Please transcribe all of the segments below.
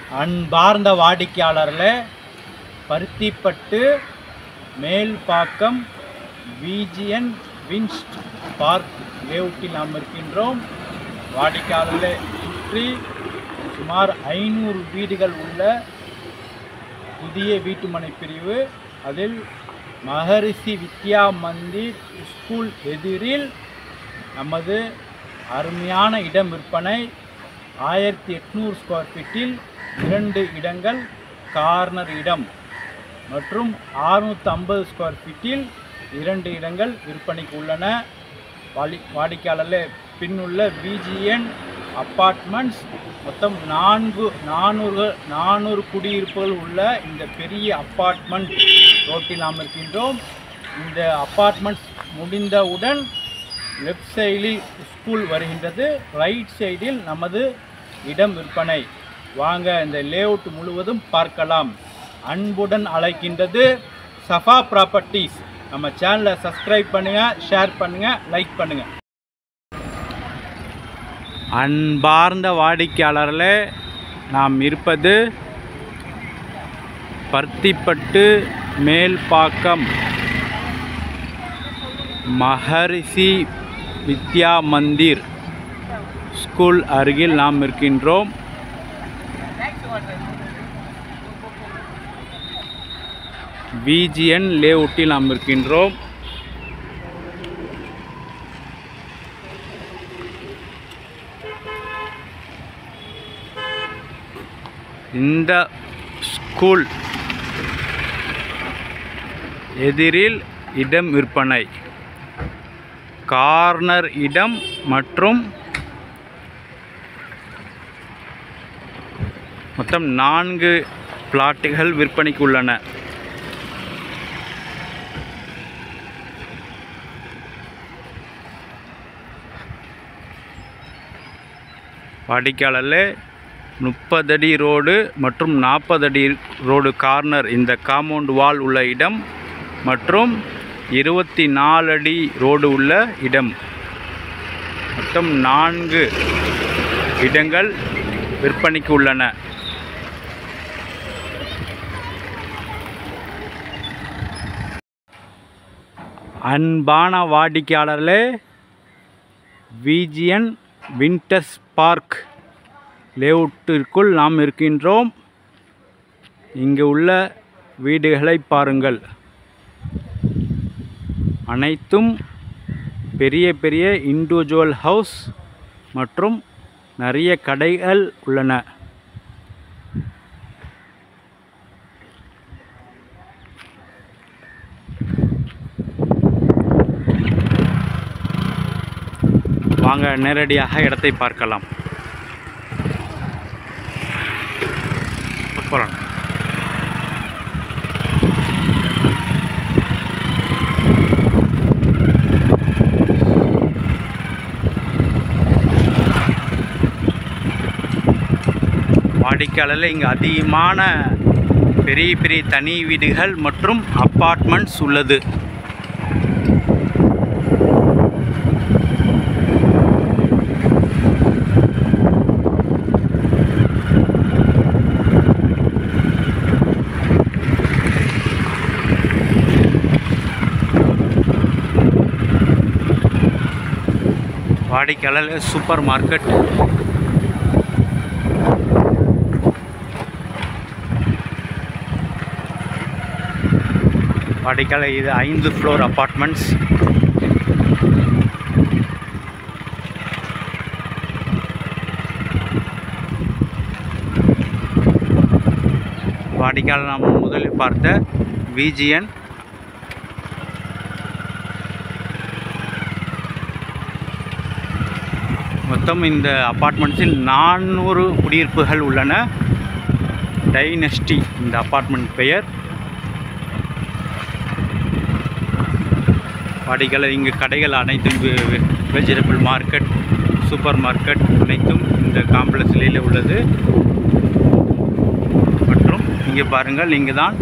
அன்பார்ந்த வாடிக்கையாளர்களே பருத்திப்பட்டு மேல்பாக்கம் விஜிஎன் வின்ஸ்ட் பார்க் லேஅவுட்டில் நாம் இருக்கின்றோம் வாடிக்கையாளர்களை சுற்றி சுமார் ஐநூறு வீடுகள் உள்ள புதிய வீட்டுமனை பிரிவு அதில் மகரிஷி வித்யா மந்திர் ஸ்கூல் எதிரில் நமது அருமையான இடம் விற்பனை ஆயிரத்தி எட்நூறு ஸ்கொயர் ஃபீட்டில் இரண்டு இடங்கள் கார்னர் இடம் மற்றும் 650 ஐம்பது ஸ்கொயர் ஃபீட்டில் இரண்டு இடங்கள் விற்பனைக்கு உள்ளன வாடி வாடிக்கையாளரில் பின்னுள்ள பிஜிஎன் அப்பார்ட்மெண்ட்ஸ் மொத்தம் நான்கு நானூறு நானூறு குடியிருப்புகள் உள்ள இந்த பெரிய அப்பார்ட்மெண்ட் ரோட்டில் நாம் இருக்கின்றோம் இந்த அப்பார்ட்மெண்ட்ஸ் முடிந்தவுடன் லெஃப்ட் சைடில் ஸ்கூல் வருகின்றது ரைட் சைடில் நமது இடம் விற்பனை வாங்க இந்த லேஅவுட் முழுவதும் பார்க்கலாம் அன்புடன் அழைக்கின்றது சஃபா ப்ராப்பர்ட்டிஸ் நம்ம சேனலை சப்ஸ்கிரைப் பண்ணுங்க ஷேர் பண்ணுங்க லைக் பண்ணுங்க அன்பார்ந்த வாடிக்கையாளர்களே நாம் இருப்பது பருத்திப்பட்டு மேல்பாக்கம் மகரிஷி வித்யா மந்திர் ஸ்கூல் அருகில் நாம் இருக்கின்றோம் விஜிஎன் லேஅவுட்டில் நாம் இருக்கின்றோம் இந்த ஸ்கூல் எதிரில் இடம் விற்பனை கார்னர் இடம் மற்றும் மொத்தம் நான்கு பிளாட்டுகள் விற்பனைக்கு உள்ளன வாடிக்கையாளரில் முப்பது அடி ரோடு மற்றும் நாற்பது அடி ரோடு கார்னர் இந்த காம்பவுண்ட் வால் உள்ள இடம் மற்றும் இருபத்தி நாலு அடி ரோடு உள்ள இடம் மொத்தம் நான்கு இடங்கள் விற்பனைக்கு உள்ளன அன்பான வாடிக்கையாளர்களே விஜிஎன் வின்டர்ஸ் பார்க் லேஅவுட்டிற்குள் நாம் இருக்கின்றோம் இங்கு உள்ள வீடுகளை பாருங்கள் அனைத்தும் பெரிய பெரிய இண்டிவிஜுவல் ஹவுஸ் மற்றும் நிறைய கடைகள் உள்ளன வாங்க நேரடியாக இடத்தை பார்க்கலாம் போகலாம் வாடிக்கையாளரில் இங்கே அதிகமான பெரிய பெரிய தனி வீடுகள் மற்றும் அப்பார்ட்மெண்ட்ஸ் உள்ளது வாடிக்கையாளர் சூப்பர் மார்க்கெட் வாடிக்கையாளர் இது ஐந்து ஃப்ளோர் அப்பார்ட்மெண்ட்ஸ் வாடிக்கையாளர் நாம் முதலில் பார்த்த விஜிஎன் மொத்தம் இந்த அப்பார்ட்மெண்ட்ஸில் நானூறு குடியிருப்புகள் உள்ளன டைனஸ்டி இந்த அப்பார்ட்மெண்ட் பெயர் வாடிக்கையாளர் இங்கு கடைகள் அனைத்தும் வெஜிடபிள் மார்க்கெட் சூப்பர் மார்க்கெட் அனைத்தும் இந்த காம்ப்ளெக்ஸ்லேயே உள்ளது மற்றும் இங்கே பாருங்கள் இங்கு தான்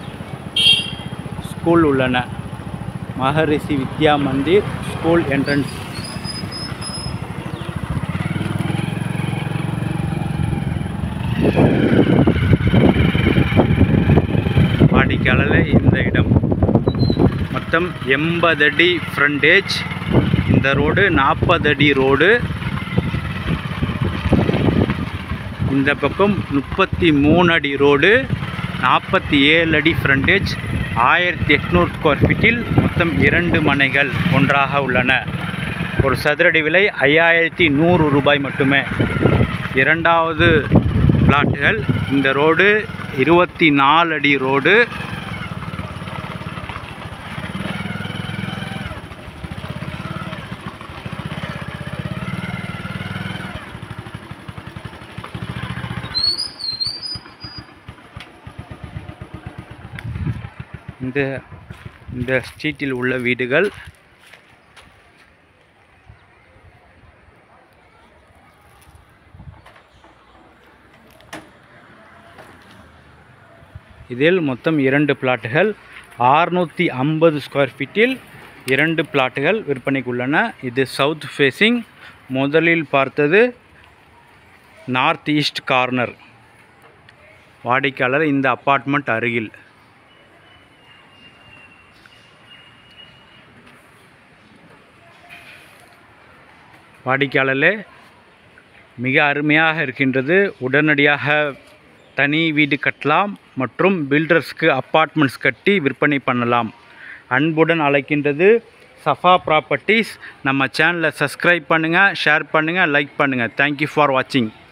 ஸ்கூல் உள்ளன மகரிஷி வித்யா மந்திர் ஸ்கூல் என்ட்ரன்ஸ் மொத்தம் எண்பது அடி ஃப்ரண்டேஜ் இந்த ரோடு நாற்பது அடி ரோடு இந்த பக்கம் முப்பத்தி மூணு அடி ரோடு நாற்பத்தி ஏழு அடி ஃப்ரண்டேஜ் ஆயிரத்தி எட்நூறு ஸ்கொயர் ஃபீட்டில் மொத்தம் இரண்டு மனைகள் ஒன்றாக உள்ளன ஒரு சதுரடி விலை ஐயாயிரத்தி நூறு ரூபாய் மட்டுமே இரண்டாவது பிளாட்டுகள் இந்த ரோடு இருபத்தி நாலு அடி ரோடு இந்த இந்த ஸ்ட்ரீட்டில் உள்ள வீடுகள் இதில் மொத்தம் இரண்டு பிளாட்டுகள் ஆறுநூற்றி ஐம்பது ஸ்கொயர் ஃபீட்டில் இரண்டு பிளாட்டுகள் விற்பனைக்கு உள்ளன இது சவுத் ஃபேஸிங் முதலில் பார்த்தது நார்த் ஈஸ்ட் கார்னர் வாடிக்கையாளர் இந்த அப்பார்ட்மெண்ட் அருகில் வாடிக்கையாளர்களே மிக அருமையாக இருக்கின்றது உடனடியாக தனி வீடு கட்டலாம் மற்றும் பில்டர்ஸ்க்கு அப்பார்ட்மெண்ட்ஸ் கட்டி விற்பனை பண்ணலாம் அன்புடன் அழைக்கின்றது சஃபா ப்ராப்பர்ட்டிஸ் நம்ம சேனலை சப்ஸ்கிரைப் பண்ணுங்கள் ஷேர் பண்ணுங்கள் லைக் பண்ணுங்கள் தேங்க்யூ ஃபார் வாட்சிங்